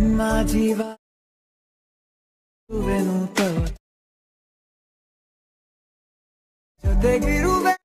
ನಿನ್ನ ಜೀವ ಇರುವೆನು ತವ ಜೊತೆಗಿರುವೆ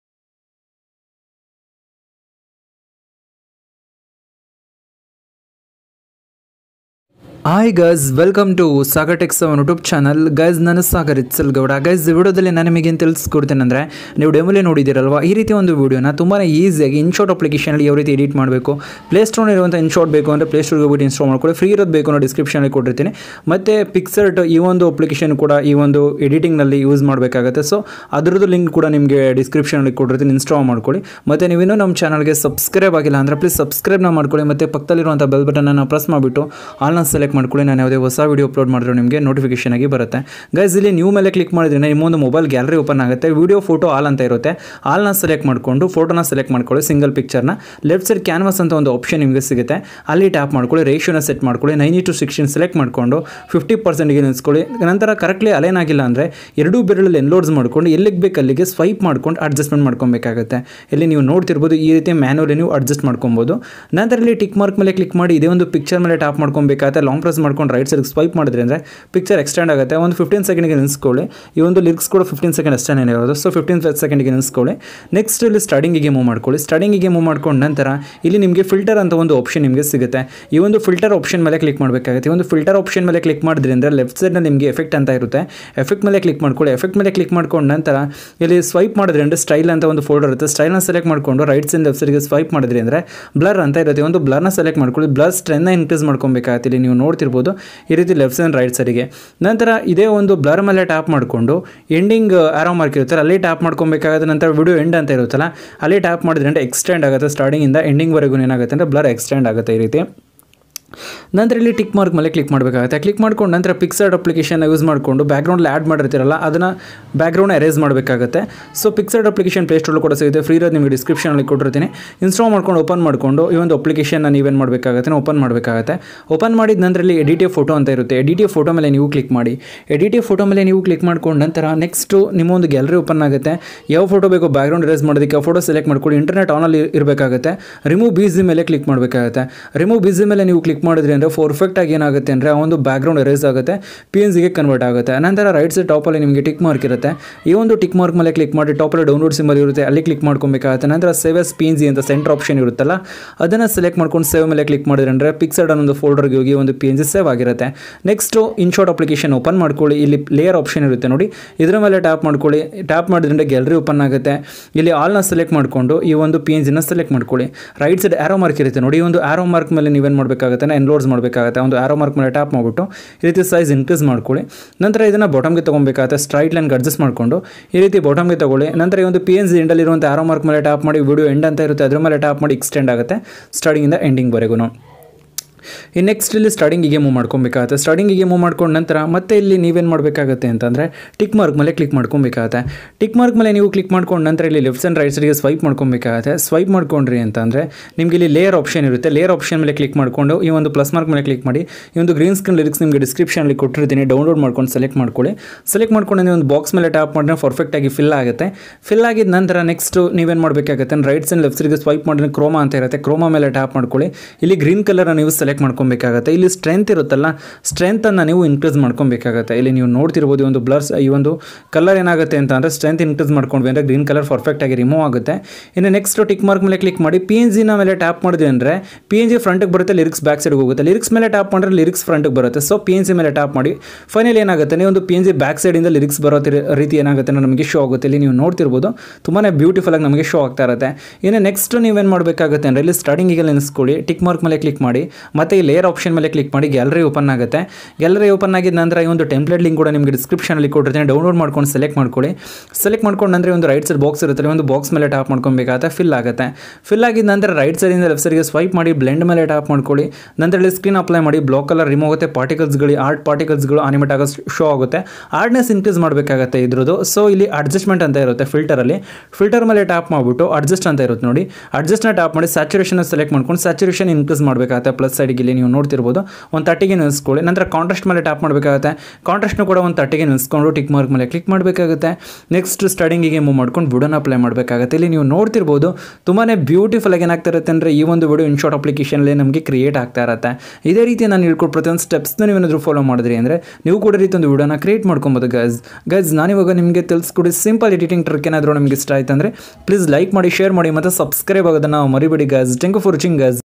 hi guys welcome to Sagar Techs ಅವನ್ ಯೂಟ್ಯೂಬ್ ಚಾನಲ್ ಗೈಸ್ ನಾನು ಸಾಗರ್ ಇತ್ಸಲ್ ಗೌಡ ಗೈಸ್ ವಿಡಿಯೋದಲ್ಲಿ ನಾನು ನಿಮಗೆ ಏನು ತಿಳಿಸ್ಕೊಡ್ತೇನೆ ಅಂದರೆ ನೀವು ಡೆಮೋಲಿ ನೋಡಿದ್ದೀರಲ್ವಾ ಈ ರೀತಿ ಒಂದು ವಿಡಿಯೋನ ತುಂಬಾ ಈಸಿಯಾಗಿ ಇನ್ಶಾರ್ಟ್ ಅಪ್ಲಿಕೇಶನಲ್ಲಿ ಯಾವ ರೀತಿ ಎಡಿಟ್ ಮಾಡಬೇಕು ಪ್ಲೇಸ್ಟೋರ್ ಇರುವಂಥ ಇನ್ಶಾರ್ಟ್ ಬೇಕು ಅಂದರೆ ಪ್ಲೇಸ್ಟೋರ್ಗೆ ಹೋಗ್ಬಿಟ್ಟು ಇನ್ಸ್ಟಾಲ್ ಮಾಡ್ಕೊಳ್ಳಿ ಫ್ರೀ ಇರೋದು ಬೇಕು ಅನ್ನೋ ಡಿಸ್ಕ್ರಿಪ್ಷನಲ್ಲಿ ಕೊಟ್ಟಿರ್ತೀನಿ ಮತ್ತು ಪಿಕ್ಸರ್ಟ್ ಈ ಒಂದು ಅಪ್ಲಿಕೇಶನ್ ಕೂಡ ಈ ಒಂದು ಎಡಿಟಿಂಗ್ನಲ್ಲಿ ಯೂಸ್ ಮಾಡಬೇಕಾಗುತ್ತೆ ಸೊ ಅದರದ್ದು ಲಿಂಕ್ ಕೂಡ ನಿಮಗೆ ಡಿಸ್ಕ್ರಿಪ್ಷನಲ್ಲಿ ಕೊಟ್ಟಿರ್ತೀನಿ ಇನ್ಸ್ಟಾಲ್ ಮಾಡ್ಕೊಳ್ಳಿ ಮತ್ತು ನೀವಿನ್ನೂ ನಮ್ಮ ಚಾನಲ್ಗೆ ಸಬ್ಸ್ಕ್ರೈಬ್ ಆಗಿಲ್ಲ ಅಂದರೆ ಪ್ಲೀಸ್ ಸಬ್ಸ್ಕ್ರೈಬ್ನ ಮಾಡ್ಕೊಳ್ಳಿ ಮತ್ತು ಪಕ್ಕದಲ್ಲಿರುವಂಥ ಬೆಲ್ ಬಟನನ್ನು ಪ್ರೆಸ್ ಮಾಡಿಬಿಟ್ಟು ಆಲ್ನ ಸೆಲೆಕ್ಟ್ ಮಾಡ್ಕೊಳ್ಳಿ ನಾನು ಯಾವುದೇ ಹೊಸ ವೀಡಿಯೋ ಅಪ್ಲೋಡ್ ಮಾಡಿದ್ರೆ ನಿಮಗೆ ನೋಟಿಫಿಕೇಶನ್ ಆಗಿ ಬರುತ್ತೆ ಗೈಸ್ ಇಲ್ಲಿ ನ್ಯೂ ಮೇಲೆ ಕ್ಲಿಕ್ ಮಾಡಿದ್ರೆ ನಿಮ್ಮೊಂದು ಮೊಬೈಲ್ ಗ್ಯಾಲರಿ ಓಪನ್ ಆಗುತ್ತೆ ವಿಡಿಯೋ ಫೋಟೋ ಆಲ್ ಅಂತ ಇರುತ್ತೆ ಆಲ್ನ ಸೆಲೆಕ್ಟ್ ಮಾಡಿಕೊಂಡು ಫೋಟೋನ ಸೆಲೆಕ್ಟ್ ಮಾಡ್ಕೊಳ್ಳಿ ಸಿಂಗಲ್ ಪಿಕ್ಚರ್ನ ಲೆಫ್ಟ್ ಸೈಡ್ ಕ್ಯಾನ್ವಾಸ್ ಅಂತ ಒಂದು ಆಪ್ಷನ್ ನಿಮಗೆ ಸಿಗುತ್ತೆ ಅಲ್ಲಿ ಟ್ಯಾಪ್ ಮಾಡ್ಕೊಳ್ಳಿ ರೇಷಿಯೋನ ಸೆಟ್ ಮಾಡ್ಕೊಳ್ಳಿ ನೈನ್ ಟು ಸಿಕ್ಸ್ಟೀನ್ ಸೆಲೆಕ್ಟ್ ಮಾಡಿಕೊಂಡು ಫಿಫ್ಟಿ ಪರ್ಸೆಂಟ್ಗೆ ನಿಲ್ಲಿಸ್ಕೊಳ್ಳಿ ನಂತರ ಕರೆಕ್ಟ್ಲಿ ಅಲೈನ್ ಆಗಿಲ್ಲ ಅಂದರೆ ಎರಡೂ ಬೆರಳಲ್ಲಿ ಎನ್ಲೋಡ್ಸ್ ಮಾಡ್ಕೊಂಡು ಎಲ್ಲಿಗೆ ಬೇಕು ಅಲ್ಲಿಗೆ ಸ್ವೈಪ್ ಮಾಡ್ಕೊಂಡು ಅಡ್ಜಸ್ಟ್ಮೆಂಟ್ ಮಾಡ್ಕೊಬೇಕಾಗುತ್ತೆ ಇಲ್ಲಿ ನೀವು ನೋಡ್ತಿರ್ಬೋದು ಈ ರೀತಿ ಮ್ಯಾನುವಲಿ ನೀವು ಅಡ್ಜಸ್ಟ್ ಮಾಡ್ಕೊಬೋದು ನಂತರ ಇಲ್ಲಿ ಟಿಕ್ ಮಾರ್ಕ್ ಮೇಲೆ ಕ್ಲಿಕ್ ಮಾಡಿ ಇದೇ ಒಂದು ಪಿಕ್ಚರ್ ಮೇಲೆ ಟ್ಯಾಪ್ ಮಾಡ್ಕೊಬೇಕಾಗುತ್ತೆ ಲಾಂಗ್ ಪ್ರೆಸ್ ಮಾಡ್ಕೊಂಡು ರೈಟ್ ಸೈಡ್ ಸ್ವೈಪ್ ಮಾಡಿದ್ರೆ ಅಂದರೆ ಪಿಕ್ಚರ್ ಎಕ್ಸ್ಟೆಂಡ್ ಆಗುತ್ತೆ ಒಂದು ಫಿಫ್ಟೀನ್ ಸೆಕೆಂಡ್ಗೆ ನಿಲ್ಲಿಸ್ಕೊಳ್ಳಿ ಈ ಒಂದು ಲಿರಿಕ್ಸ್ ಕೂಡ ಫಿಫ್ಟೀನ್ ಸೆಕೆಂಡ್ ಅಷ್ಟೇ ಇರೋದು ಸೊ ಫಿಫ್ಟೀನ್ ಸೆಕೆಂಡ್ಗೆ ನಿಲ್ಲಿಸ್ಕೊಳ್ಳಿ ನೆಕ್ಸ್ಟ್ ಇಲ್ಲಿ ಸ್ಟಾರ್ಟಿಂಗಿಗೆ ಮೂವ್ ಮಾಡ್ಕೊಳ್ಳಿ ಸ್ಟಾರ್ಟಿಂಗಿಗೆ ಮೂವ್ ಮಾಡ್ಕೊಂಡು ನಂತರ ಇಲ್ಲಿ ನಿಮಗೆ ಫಿಲ್ಟರ್ ಅಂತ ಒಂದು ಆಪ್ಷನ್ ನಿಮಗೆ ಸಿಗುತ್ತೆ ಈ ಒಂದು ಫಿಲ್ಟರ್ ಆಪ್ಷನ್ ಮೇಲೆ ಕ್ಲಿಕ್ ಮಾಡಬೇಕಾಗುತ್ತೆ ಈ ಒಂದು ಫಿಲ್ಟರ್ ಆಪ್ಷನ್ ಮೇಲೆ ಕ್ಲಿಕ್ ಮಾಡಿದ್ರೆ ಅಂದರೆ ಲೆಫ್ಟ್ ಸೈಡ್ನ ನಿಮಗೆ ಎಫೆಕ್ಟ್ ಅಂತ ಇರುತ್ತೆ ಎಫೆಕ್ಟ್ ಮೇಲೆ ಕ್ಲಿಕ್ ಮಾಡ್ಕೊಳ್ಳಿ ಎಫೆಕ್ಟ್ ಮೇಲೆ ಕ್ಲಿಕ್ ಮಾಡ್ಕೊಂಡು ನಂತರ ಇಲ್ಲಿ ಸ್ವೈಪ್ ಮಾಡಿದ್ರೆ ಅಂದರೆ ಸ್ಟೈಲ್ ಅಂತ ಒಂದು ಫೋಲ್ಡರ್ ಇರುತ್ತೆ ಸ್ಟೈಲ್ನ ಸೆಲೆಕ್ಟ್ ಮಾಡಿಕೊಂಡು ರೈಟ್ ಸೈಡ್ ಲೆಫ್ಟ್ ಸೈಡ್ಗೆ ಸ್ವೈಪ್ ಮಾಡಿದ್ರಿ ಅಂದರೆ ಬ್ಲರ್ ಅಂತ ಇರುತ್ತೆ ಒಂದು ಬ್ಲರ್ನ ಸೆಲೆಕ್ಟ್ ಮಾಡ್ಕೊಳ್ಳಿ ಬ್ಲರ್ ಸ್ಟ್ರೆನ್ನ ಇನ್ಕ್ರೀಸ್ ಮಾಡ್ಕೊಬೇಕಾಗುತ್ತೆ ಇಲ್ಲಿ ನೀವು ನೋಡ್ತಿರ್ಬೋದು ಈ ರೀತಿ ಲೆಫ್ಟ್ ಸೈಡ್ ರೈಟ್ ಸೈಡಿಗೆ ನಂತರ ಇದೇ ಒಂದು ಬ್ಲರ್ ಮೇಲೆ ಟ್ಯಾಪ್ ಮಾಡಿಕೊಂಡು ಎಂಡಿಂಗ್ ಆರೋ ಮಾರ್ಕ್ ಇರುತ್ತಲ್ಲ ಅಲ್ಲಿ ಟ್ಯಾಪ್ ಮಾಡ್ಕೊಬೇಕಾಗುತ್ತೆ ನಂತರ ವಿಡಿಯೋ ಎಂಡ್ ಅಂತ ಇರುತ್ತಲ್ಲ ಅಲ್ಲಿ ಟ್ಯಾಪ್ ಮಾಡಿದ್ರೆ ಅಂದರೆ ಎಕ್ಸ್ಟೆಂಡ್ ಆಗುತ್ತೆ ಸ್ಟಾರ್ಟಿಂಗಿಂದ ಎಂಡಿಂಗ್ವರೆಗೂ ಏನಾಗುತ್ತೆ ಅಂದರೆ ಬ್ಲರ್ ಎಕ್ಸ್ಟೆಂಡ್ ಆಗುತ್ತೆ ಈ ರೀತಿ ನಂತರ ಇಲ್ಲಿ ಟಿಕ್ ಮಾರ್ಕ್ ಮೇಲೆ ಕ್ಲಿಕ್ ಮಾಡಬೇಕಾಗುತ್ತೆ ಕ್ಲಿಕ್ ಮಾಡ್ಕೊಂಡು ನಂತರ ಪಿಕ್ಸರ್ಡ್ ಅಪ್ಲಿಕೇಶನ್ ಯೂಸ್ ಮಾಡಿಕೊಂಡು ಬ್ಯಾಕ್ಗ್ರೌಂಡಲ್ಲಿ ಆ್ಯಡ್ ಮಾಡಿರ್ತೀರಲ್ಲ ಅದನ್ನು ಬ್ಯಾಕ್ಗ್ರೌಂಡ್ ಎರೇಸ್ ಮಾಡಬೇಕಾಗುತ್ತೆ ಸೊ ಪಿಕ್ಸರ್ಡ್ ಅಪ್ಲಿಕೇಶನ್ ಪ್ಲೇಸ್ಟೋರ್ ಕೂಡ ಸಿಗುತ್ತೆ ಫ್ರೀ ಇರೋದು ನಿಮಗೆ ಡಿಸ್ಕ್ರಿಪ್ಷನಲ್ಲಿ ಕೊಟ್ಟಿರ್ತೀನಿ ಇನ್ಸ್ಟಾಲ್ ಮಾಡ್ಕೊಂಡು ಓಪನ್ ಮಾಡಿಕೊಂಡು ಈ ಒಂದು ಅಪ್ಲಿಕೇಶನ್ನ ನೀವೇನು ಮಾಡಬೇಕಾಗುತ್ತೆ ಓಪನ್ ಮಾಡಬೇಕಾಗುತ್ತೆ ಓಪನ್ ಮಾಡಿದ ನಂತರ ಇಲ್ಲಿ ಎಡಿಟಿವ್ ಫೋಟೋ ಅಂತ ಇರುತ್ತೆ ಎಡಿಟಿವ್ ಫೋಟೋ ಮೇಲೆ ನೀವು ಕ್ಲಿಕ್ ಮಾಡಿ ಎಡಿಟಿವ್ ಫೋಟೋ ಮೇಲೆ ನೀವು ಕ್ಲಿಕ್ ಮಾಡ್ಕೊಂಡು ನಂತರ ನೆಕ್ಸ್ಟು ನಿಮ್ಮ ಒಂದು ಗ್ಯಾಲರಿ ಓಪನ್ ಆಗುತ್ತೆ ಯಾವ ಫೋಟೋ ಬೇಕೋ ಬ್ಯಾಕ್ಗ್ರೌಂಡ್ ಎರೇಸ್ ಮಾಡೋದಕ್ಕೆ ಆ ಫೋಟೋ ಸೆಲೆಕ್ಟ್ ಮಾಡ್ಕೊಳ್ಳಿ ಇಂಟರ್ನೆಟ್ ಆನಲ್ಲಿ ಇರಬೇಕಾಗುತ್ತೆ ರಿಮೂವ್ ಬಿಸಿ ಮೇಲೆ ಕ್ಲಿಕ್ ಮಾಡಬೇಕಾಗುತ್ತೆ ರಿಮೂವ್ ಬಿಸಿ ಮೇಲೆ ನೀವು ಕ್ಲಿಕ್ ಮಾಡಿದ್ರಿ ಅಂದರೆ ಪರ್ಫೆಕ್ಟ್ ಆಗಿ ಏನಾಗುತ್ತೆ ಅಂದರೆ ಆ ಒಂದು ಬ್ಯಾಕ್ಗ್ರೌಂಡ್ ಎರೇಸ್ ಆಗುತ್ತೆ ಪಿ ಎನ್ ಜಿಗೆ ಕನ್ವರ್ಟ್ ಆಗುತ್ತೆ ನಂತರ ರೈಟ್ ಸೈಡ್ ಟಾಪಲ್ಲಿ ನಿಮಗೆ ಟಿಕ್ ಮಾರ್ಕ್ ಇರುತ್ತೆ ಈ ಒಂದು ಟಿಕ್ ಮಾರ್ಕ್ ಮೇಲೆ ಕ್ಲಿಕ್ ಮಾಡಿ ಟಾಪಲ್ಲಿ ಡೌನ್ಲೋಡ್ ಸಿಂಬಲ್ ಇರುತ್ತೆ ಅಲ್ಲಿ ಕ್ಲಿಕ್ ಮಾಡ್ಕೊಬೇಕಾಗುತ್ತೆ ನಂತರ save as P N G ಅಂತ ಸೆಂಟರ್ ಆಪ್ಷನ್ ಇರುತ್ತಲ್ಲ ಅದನ್ನು ಸೆಲೆಕ್ಟ್ ಮಾಡ್ಕೊಂಡು ಸೇವ್ ಮೇಲೆ ಕ್ಲಿಕ್ ಮಾಡಿದ್ರೆ ಅಂದರೆ ಪಿಕ್ಸರ್ಡ್ ಅನ್ನೋ ಒಂದು ಫೋಲ್ಡರ್ಗೆ ಹೋಗಿ ಒಂದು ಪಿ ಎನ್ ಜಿ ಸೇವ್ ಆಗಿರುತ್ತೆ ನೆಕ್ಸ್ಟು ಇನ್ಶಾರ್ಟ್ ಅಪ್ಲಿಕೇಶನ್ ಓಪನ್ ಮಾಡ್ಕೊಳ್ಳಿ ಇಲ್ಲಿ ಲೇಯರ್ ಆಪ್ಷನ್ ಇರುತ್ತೆ ನೋಡಿ ಇದರ ಮೇಲೆ ಟ್ಯಾಪ್ ಮಾಡ್ಕೊಳ್ಳಿ ಟ್ಯಾಪ್ ಮಾಡಿದ್ರೆ ಗ್ಯಾಲರಿ ಓಪನ್ ಆಗುತ್ತೆ ಇಲ್ಲಿ ಆಲ್ನ ಸೆಲೆಕ್ಟ್ ಮಾಡಿಕೊಂಡು ಈ ಒಂದು ಪಿ ಎನ್ ಜಿನ ಸೆಲೆಕ್ಟ್ ಮಾಡ್ಕೊಳ್ಳಿ ರೈಟ್ ಸೈಡ್ ಆರೋ ಮಾರ್ಕ್ ಇರುತ್ತೆ ನೋಡಿ ಈ ಒಂದು ಆರೋ ಮಾರ್ಕ್ ಮೇಲೆ ನೀವೇನು ಮಾಡಬೇಕಾಗುತ್ತೆ ಎನ್ಲೋಡ್ಸ್ ಮಾಡಬೇಕಾಗುತ್ತೆ ಒಂದು ಆರೋ ಮಾರ್ಕ್ ಮೇಲೆ ಟ್ಯಾಪ್ ಮಾಡಿಬಿಟ್ಟು ಈ ರೀತಿ ಸೈಜ್ ಇನ್ಕ್ರೀಸ್ ಮಾಡ್ಕೊಳ್ಳಿ ನಂತರ ಇದನ್ನು ಬಾಟಮ್ಗೆ ತೊಗೊಬೇಕಾಗುತ್ತೆ ಸ್ಟ್ರೈಟ್ ಲೈನ್ಗೆ ಅಡ್ಜಸ್ಟ್ ಮಾಡಿಕೊಂಡು ಈ ರೀತಿ ಬಾಟಮ್ಗೆ ತಗೊಳ್ಳಿ ನಂತರ ಈ ಒಂದು ಪಿ ಎನ್ ಜಿ ಎಂಡಲ್ಲಿರುವಂಥ ಆರೋ ಮಾರ್ಕ್ ಮೇಲೆ ಟ್ಯಾಪ್ ಮಾಡಿ ವಿಡಿಯೋ ಎಂಡ್ ಅಂತ ಇರುತ್ತೆ ಅದ್ರ ಮೇಲೆ ಟ್ಯಾಪ್ ಮಾಡಿ ಎಕ್ಸ್ಟೆಂಡ್ ಆಗುತ್ತೆ ಸ್ಟಾರ್ಟಿಂಗಿಂದ ಎಂಡಿಂಗ್ವರೆಗೂ ಈ ನೆಕ್ಸ್ಟ್ ಇಲ್ಲಿ ಸ್ಟಾರ್ಟಿಂಗಿಗೆ ಮೂವ್ ಮಾಡ್ಕೊಬೇಕಾಗುತ್ತೆ ಸ್ಟಾರ್ಟಿಂಗಿಗೆ ಮೂವ್ ಮಾಡ್ಕೊಂಡು ನಂತರ ಮತ್ತೆ ಇಲ್ಲಿ ನೀವೇನು ಮಾಡಬೇಕಾಗುತ್ತೆ ಅಂತಂದರೆ ಟಿಕ್ ಮಾರ್ಕ್ ಮೇಲೆ ಕ್ಲಿಕ್ ಮಾಡ್ಕೊಬೇಕಾಗುತ್ತೆ ಟಿಕ್ ಮಾರ್ಕ್ ಮೇಲೆ ನೀವು ಕ್ಲಿಕ್ ಮಾಡ್ಕೊಂಡು ನಂತರ ಇಲ್ಲಿ ಲೆಫ್ಟ್ ಸೈಡ್ ರೈಟ್ ಸೈಡ್ಗೆ ಸ್ವೈಪ್ ಮಾಡ್ಕೊಬೇಕಾಗುತ್ತೆ ಸ್ವೈಪ್ ಮಾಡ್ಕೊಂಡ್ರಿ ಅಂತಂದರೆ ನಿಮಗೆ ಇಲ್ಲಿ ಲೇಯರ್ ಆಪ್ಷನ್ ಇರುತ್ತೆ ಲೇಯರ್ ಆಪ್ಷನ್ ಮೇಲೆ ಕ್ಲಿಕ್ ಮಾಡಿಕೊಂಡು ಈ ಒಂದು ಪ್ಲಸ್ ಮಾರ್ಕ್ ಮೇಲೆ ಕ್ಲಿಕ್ ಮಾಡಿ ಈ ಒಂದು ಗ್ರೀನ್ ಸ್ಕ್ರೀನ್ ಲಿರಿಕ್ಸ್ ನಿಮಗೆ ಡಿಸ್ಕ್ರಿಪ್ಷನಲ್ಲಿ ಕೊಟ್ಟಿರ್ತೀನಿ ಡೌನ್ಲೋಡ್ ಮಾಡ್ಕೊಂಡು ಸೆಲೆಕ್ಟ್ ಮಾಡ್ಕೊಳ್ಳಿ ಸೆಲೆಕ್ಟ್ ಮಾಡ್ಕೊಂಡು ನೀವು ಒಂದು ಬಾಕ್ಸ್ ಮೇಲೆ ಟ್ಯಾಪ್ ಮಾಡಿದ್ರೆ ಪರ್ಫೆಕ್ಟಾಗಿ ಫಿಲ್ ಆಗುತ್ತೆ ಫಿಲ್ ಆಗಿದ ನಂತರ ನೆಕ್ಸ್ಟ್ ನೀವೇನು ಮಾಡಬೇಕಾಗುತ್ತೆ ರೈಟ್ ಸೈಡ್ ಲೆಫ್ಟ್ ಸೈಡ್ಗೆ ಸ್ವೈಪ್ ಮಾಡಿದ್ರೆ ಕ್ರೋಮಾ ಅಂತ ಇರುತ್ತೆ ಕ್ರೋಮಾ ಮೇಲೆ ಟ್ಯಾಪ್ ಮಾಡ್ಕೊಳ್ಳಿ ಇಲ್ಲಿ ಗ್ರೀನ್ ಕಲರ್ ನೀವು ಸೆಲೆಕ್ಟ್ ಮಾಡ್ಕೊಬೇಕಾಗತ್ತೆ ಇಲ್ಲಿ ಸ್ಟ್ರೆಂತ್ ಇರುತ್ತಲ್ಲ ಸ್ಟ್ರೆಂತನ್ನು ನೀವು ಇನ್ಕ್ರೀಸ್ ಮಾಡ್ಕೊಬೇಕಾಗತ್ತೆ ಇಲ್ಲಿ ನೀವು ನೋಡ್ತಿರ್ಬೋದು ಈ ಒಂದು ಬ್ಲರ್ಸ್ ಈ ಒಂದು ಕಲರ್ ಏನಾಗುತ್ತೆ ಅಂತ ಅಂದರೆ ಸ್ಟ್ರೆಂತ್ ಇನ್ಕ್ರೀಸ್ ಮಾಡ್ಕೊಂಡ್ವಿ ಅಂದರೆ ಗ್ರೀನ್ ಕಲರ್ ಪರ್ಫೆಕ್ಟ್ ಆಗಿ ರಿಮೂವ್ ಆಗುತ್ತೆ ಇನ್ನು ನೆಕ್ಸ್ಟ್ ಟಿಕ್ ಮಾರ್ಕ್ ಮೇಲೆ ಕ್ಲಿಕ್ ಮಾಡಿ ಪಿ ಎನ್ ಜಿನ ಮೇಲೆ ಟ್ಯಾಪ್ ಮಾಡಿದ್ವಿ ಅಂದರೆ ಪಿ ಎನ್ ಜಿ ಫ್ರಂಟಿಗೆ ಬರುತ್ತೆ ಲಿರಿಕ್ಸ್ ಬ್ಯಾಕ್ ಸೈಡ್ಗೆ ಹೋಗುತ್ತೆ ಲಿರಿಕ್ಸ್ ಮೇಲೆ ಟ್ಯಾಪ್ ಮಾಡಿದ್ರೆ ಲಿರಿಕ್ಸ್ ಫ್ರಂಟಿಗೆ ಬರುತ್ತೆ ಸೊ ಪಿ ಎನ್ ಜಿ ಮೇಲೆ ಟ್ಯಾಪ್ ಮಾಡಿ ಫೈನಲ್ ಏನಾಗುತ್ತೆ ನೀವು ಒಂದು ಪಿ ಎನ್ ಜಿ ಬ್ಯಾಕ್ ಸೈಡಿಂದ ಲಿರಿಕ್ಸ್ ಬರೋ ತಿ- ರೀತಿ ಏನಾಗುತ್ತೆ ಅಂದ್ರೆ ನಮಗೆ ಶೋ ಆಗುತ್ತೆ ಇಲ್ಲಿ ನೀವು ನೋಡ್ತಿರ್ಬೋದು ತುಂಬಾ ಬ್ಯೂಟಿಫುಲ್ ಆಗಿ ನಮಗೆ ಶೋ ಆಗ್ತಾ ಇರುತ್ತೆ ಇನ್ನು ನೆಕ್ಸ್ಟ್ ನೀವೇನು ಮಾಡಬೇಕಾಗುತ್ತೆ ಅಂದರೆ ಇಲ್ಲಿ ಸ್ಟಾರ್ಟಿಂಗಿಗೆ ನೆನೆಸ್ಕೊಳ್ಳಿ ಟಿಕ್ ಮಾರ್ಕ್ ಮೇಲೆ ಕ್ಲಿಕ್ ಮಾಡಿ ಮತ್ತೆ ಈ ಲೇಯರ್ ಆಪ್ಷನ್ ಮೇಲೆ ಕ್ಲಿಕ್ ಮಾಡಿ ಗ್ಯಾಲರಿ ಓಪನ್ ಆಗುತ್ತೆ ಗ್ಯಾಲರಿ ಓಪನ್ ಆಗಿದ ನಂತರ ಈ ಒಂದು ಟೆಂಪ್ಲೇಟ್ ಲಿಂಕ್ ಕೂಡ ನಿಮಗೆ ಡಿಸ್ಕ್ರಿಪ್ಷನಲ್ಲಿ ಕೊಟ್ಟಿರ್ತೀನಿ ಡೌನ್ಲೋಡ್ ಮಾಡ್ಕೊಂಡು ಸೆಲೆಕ್ಟ್ ಮಾಡ್ಕೊಳ್ಳಿ ಸೆಲೆಕ್ಟ್ ಮಾಡ್ಕೊಂಡು ನಂತರ ಒಂದು ರೈಟ್ ಸೈಡ್ ಬಾಕ್ಸ್ ಇರುತ್ತೆ ಒಂದು ಬಾಕ್ಸ್ ಮೇಲೆ ಟ್ಯಾಪ್ ಮಾಡ್ಕೊಬೇಕಾಗುತ್ತೆ ಫಿಲ್ ಆಗುತ್ತೆ ಫಿಲ್ ಆಗಿದ ನಂತರ ರೈಟ್ ಸೈಡಿಂದ ಲೆಫ್ಟ್ ಸೈಡ್ಗೆ ಸ್ವೈಪ್ ಮಾಡಿ ಬ್ಲೆಂಡ್ ಮೇಲೆ ಟ್ಯಾಪ್ ಮಾಡ್ಕೊಳ್ಳಿ ನಂತರ ಇಲ್ಲಿ ಸ್ಕ್ರೀನ್ ಅಪ್ಲೈ ಮಾಡಿ ಬ್ಲಾಕ್ ಕಲರ್ ರಿಮೂವ್ ಆಗುತ್ತೆ ಪಾರ್ಟಿಕಲ್ಸ್ಗಳು ಆರ್ಟ್ ಪಾರ್ಟಿಕಲ್ಸ್ಗಳು ಅನಿಮೇಟ್ ಆಗೋ ಶೋ ಆಗುತ್ತೆ ಆರ್ಡ್ನೆಸ್ ಇನ್ಕ್ರೀಸ್ ಮಾಡಬೇಕಾಗುತ್ತೆ ಇದ್ರದ್ದು ಸೊ ಇಲ್ಲಿ ಅಡ್ಜಸ್ಟ್ಮೆಂಟ್ ಅಂತ ಇರುತ್ತೆ ಫಿಲ್ಟರಲ್ಲಿ ಫಿಲ್ಟರ್ ಮೇಲೆ ಟ್ಯಾಪ್ ಮಾಡಿಬಿಟ್ಟು ಅಡ್ಜಸ್ಟ್ ಅಂತ ಇರುತ್ತೆ ನೋಡಿ ಅಡ್ಜಸ್ಟ್ನ ಟ್ಯಾಪ್ ಮಾಡಿ ಸ್ಯಾಚುರೇಷನ್ ಸೆಲೆಕ್ಟ್ ಮಾಡ್ಕೊಂಡು ಸ್ಯಾಚುರೇಷನ್ ಇನ್ಕ್ರೀಸ್ ಮಾಡಬೇಕಾಗುತ್ತೆ ಪ್ಲಸ್ ಸೈಡ್ ಕ್ಲಿಯರಿಗೆ ಇಲ್ಲಿ ನೀವು ನೋಡ್ತಿರ್ಬೋದು ಒಂದು ತರ್ಟಿಗೆ ನಿಲ್ಲಿಸ್ಕೊಳ್ಳಿ ನಂತರ ಕಾಂಟ್ರಾಸ್ಟ್ ಮೇಲೆ ಟ್ಯಾಪ್ ಮಾಡಬೇಕಾಗುತ್ತೆ ಕಾಂಟ್ರಾಸ್ಟ್ನು ಕೂಡ ಒಂದು ತರ್ಟಿಗೆ ನಿಲ್ಲಿಸ್ಕೊಂಡು ಟಿಕ್ ಮಾರ್ಕ್ ಮೇಲೆ ಕ್ಲಿಕ್ ಮಾಡಬೇಕಾಗುತ್ತೆ ನೆಕ್ಸ್ಟ್ ಸ್ಟಡಿಂಗಿಗೆ ಮೂವ್ ಮಾಡ್ಕೊಂಡು ವಿಡಿಯೋನ ಅಪ್ಲೈ ಮಾಡಬೇಕಾಗುತ್ತೆ ಇಲ್ಲಿ ನೀವು ನೋಡ್ತಿರ್ಬೋದು ತುಂಬಾ ಬ್ಯೂಟಿಫುಲ್ ಆಗಿ ಏನಾಗ್ತಾ ಇರುತ್ತೆ ಅಂದರೆ ಈ ಒಂದು ವಿಡಿಯೋ ಇನ್ಶಾರ್ಟ್ ಅಪ್ಲಿಕೇಶನಲ್ಲಿ ನಮಗೆ ಕ್ರಿಯೇಟ್ ಆಗ್ತಾ ಇರುತ್ತೆ ಇದೇ ರೀತಿ ನಾನು ಹೇಳ್ಕೊಟ್ಟು ಪ್ರತಿಯೊಂದು ಸ್ಟೆಪ್ಸ್ನ ನೀವೇನಾದರೂ ಫಾಲೋ ಮಾಡಿದ್ರಿ ಅಂದರೆ ನೀವು ಕೂಡ ಈ ರೀತಿ ಒಂದು ವಿಡಿಯೋನ ಕ್ರಿಯೇಟ್ ಮಾಡ್ಕೊಬೋದು ಗೈಸ್ ಗೈಸ್ ನಾನಿವಾಗ ನಿಮಗೆ ತಿಳಿಸ್ಕೊಡಿ ಸಿಂಪಲ್ ಎಡಿಟಿಂಗ್ ಟ್ರಿಕ್ ಏನಾದರೂ ನಿಮಗೆ ಇಷ್ಟ ಆಯ್ತು ಅಂದರೆ ಪ್ಲೀಸ್ ಲೈಕ್ ಮಾಡಿ ಶೇರ್ ಮಾಡಿ ಮತ್ತು ಸಬ್ಸ್ಕ್ರೈಬ್ ಆಗೋದನ್ನು ಮರಿಬೇಡಿ guys thank you for watching guys